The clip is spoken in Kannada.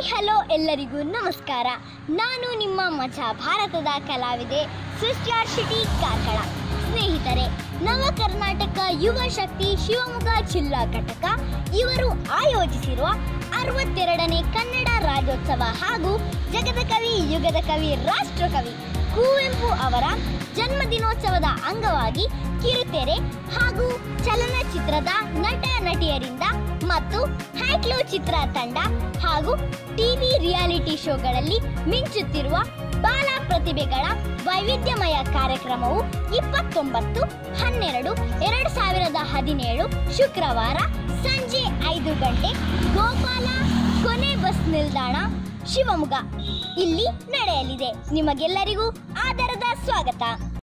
ಹಲೋ ಎಲ್ಲರಿಗೂ ನಮಸ್ಕಾರ ನಾನು ನಿಮ್ಮ ಮಜಾ ಭಾರತದ ಕಲಾವಿದೆ ಸೃಷ್ಟ್ಯಾರ್ ಶಿಟಿ ಕಾರ್ಕಳ ಸ್ನೇಹಿತರೆ ನವ ಕರ್ನಾಟಕ ಯುವ ಶಕ್ತಿ ಶಿವಮೊಗ್ಗ ಜಿಲ್ಲಾ ಘಟಕ ಇವರು ಆಯೋಜಿಸಿರುವ ಅರವತ್ತೆರಡನೇ ಕನ್ನಡ ರಾಜ್ಯೋತ್ಸವ ಹಾಗೂ ಜಗದ ಕವಿ ಯುಗದ ಕವಿ ರಾಷ್ಟ್ರಕವಿ ಕುವೆಂಪು ಅವರ ಜನ್ಮದಿನೋತ್ಸವದ ಅಂಗವಾಗಿ ಕಿರುತೆರೆ ಹಾಗೂ ಚಲನಚಿತ್ರದ ನಟ ನಟಿಯರಿಂದ ಮತ್ತು ಹ್ಯಾಕ್ಲೋ ಚಿತ್ರ ತಂಡ ಹಾಗೂ ಟಿವಿ ರಿಯಾಲಿಟಿ ಶೋಗಳಲ್ಲಿ ಮಿಂಚುತ್ತಿರುವ ಬಾಲ ಪ್ರತಿಭೆಗಳ ವೈವಿಧ್ಯಮಯ ಕಾರ್ಯಕ್ರಮವು ಇಪ್ಪತ್ತೊಂಬತ್ತು ಹನ್ನೆರಡು ಎರಡು ಸಾವಿರದ ಹದಿನೇಳು ಶುಕ್ರವಾರ ಸಂಜೆ ಐದು ಗಂಟೆ ಗೋಪಾಲ ಕೊನೆ ಬಸ್ ನಿಲ್ದಾಣ ಶಿವಮೊಗ್ಗ ಇಲ್ಲಿ ನಡೆಯಲಿದೆ ನಿಮಗೆಲ್ಲರಿಗೂ ಆದರದ ಸ್ವಾಗತ